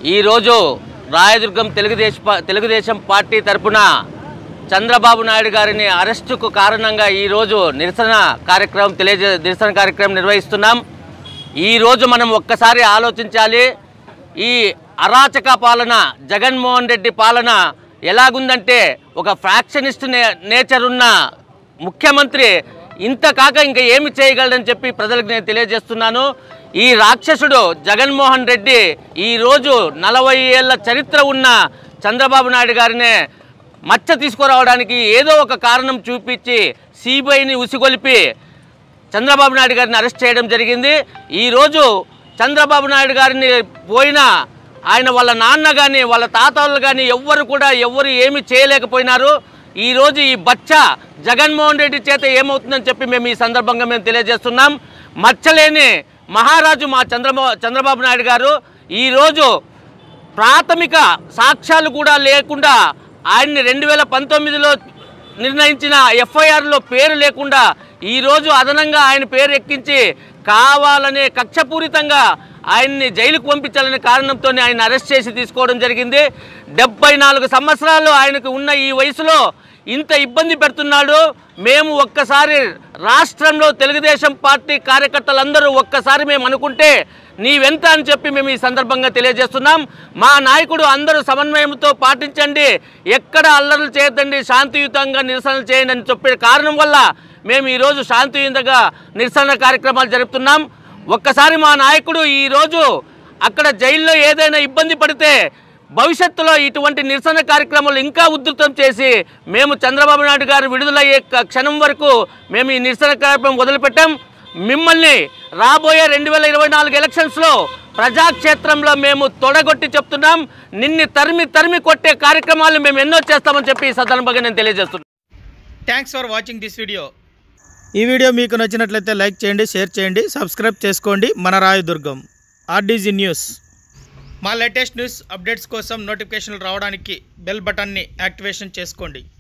ఈరోజు రాయదుర్గం తెలుగుదేశ పా- తెలుగుదేశం పార్టీ తరపున చంద్రబాబు నాయుడు గారిని అరెస్టుకు కారణంగా ఈరోజు నిరసన కార్యక్రమం తెలియజే నిరసన కార్యక్రమం నిర్వహిస్తున్నాం ఈరోజు మనం ఒక్కసారి ఆలోచించాలి ఈ అరాచక పాలన జగన్మోహన్ రెడ్డి పాలన ఎలాగుందంటే ఒక ఫ్యాక్షనిస్ట్ నే నేచర్ ఉన్న ముఖ్యమంత్రి ఇంత కాక ఇంకా ఏమి చేయగలడని చెప్పి ప్రజలకు నేను తెలియజేస్తున్నాను ఈ రాక్షసుడు జగన్మోహన్ రెడ్డి ఈరోజు నలభై ఏళ్ళ చరిత్ర ఉన్న చంద్రబాబు నాయుడు గారినే మచ్చ తీసుకురావడానికి ఏదో ఒక కారణం చూపించి సిబిఐని ఉసిగొలిపి చంద్రబాబు నాయుడు గారిని అరెస్ట్ చేయడం జరిగింది ఈరోజు చంద్రబాబు నాయుడు గారిని పోయిన ఆయన వాళ్ళ నాన్న కానీ వాళ్ళ తాతలు కానీ ఎవ్వరు కూడా ఎవ్వరు ఏమి చేయలేకపోయినారు ఈరోజు ఈ బచ్చ జగన్మోహన్ రెడ్డి చేత ఏమవుతుందని చెప్పి మేము ఈ సందర్భంగా మేము తెలియజేస్తున్నాం మచ్చలేని మహారాజు మా చంద్రబా చంద్రబాబు నాయుడు గారు ఈరోజు ప్రాథమిక సాక్ష్యాలు కూడా లేకుండా ఆయన్ని రెండు వేల పంతొమ్మిదిలో నిర్ణయించిన ఎఫ్ఐఆర్లో పేరు లేకుండా ఈరోజు అదనంగా ఆయన పేరు ఎక్కించి కావాలనే కక్షపూరితంగా ఆయన్ని జైలుకు పంపించాలనే కారణంతో ఆయన అరెస్ట్ చేసి తీసుకోవడం జరిగింది డెబ్బై నాలుగు సంవత్సరాలు ఆయనకు ఉన్న ఈ వయసులో ఇంత ఇబ్బంది పెడుతున్నాడు మేము ఒక్కసారి రాష్ట్రంలో తెలుగుదేశం పార్టీ కార్యకర్తలందరూ ఒక్కసారి మేము అనుకుంటే నీవెంత అని చెప్పి మేము ఈ సందర్భంగా తెలియజేస్తున్నాం మా నాయకుడు అందరూ సమన్వయంతో పాటించండి ఎక్కడ అల్లర్లు చేయొద్దండి శాంతియుతంగా నిరసనలు చేయండి అని చెప్పే కారణం వల్ల మేము ఈరోజు శాంతియుతంగా నిరసన కార్యక్రమాలు జరుపుతున్నాం ఒక్కసారి మా నాయకుడు ఈరోజు అక్కడ జైల్లో ఏదైనా ఇబ్బంది పడితే భవిష్యత్తులో ఇటువంటి నిరసన కార్యక్రమాలు ఇంకా ఉధృతం చేసి మేము చంద్రబాబు నాయుడు గారు విడుదలయ్యే క- క్షణం వరకు మేము ఈ నిరసన కార్యక్రమం వదిలిపెట్టాం మిమ్మల్ని రాబోయే రెండు వేల ఇరవై నాలుగు ఎలక్షన్స్లో ప్రజాక్షేత్రంలో మేము తొడగొట్టి చెప్తున్నాం నిన్ని తరిమి తరిమి కొట్టే కార్యక్రమాలు మేము ఎన్నో చేస్తామని చెప్పి ఈ సందర్భంగా నేను తెలియజేస్తున్నాను thanks for watching this video ఈ వీడియో మీకు నచ్చినట్లయితే లైక్ చేయండి షేర్ చేయండి సబ్స్క్రైబ్ చేసుకోండి మన రాయదుర్గం ఆర్డీజీ న్యూస్ మా లేటెస్ట్ న్యూస్ అప్డేట్స్ కోసం నోటిఫికేషన్లు రావడానికి బెల్ బటన్ని యాక్టివేషన్ చేసుకోండి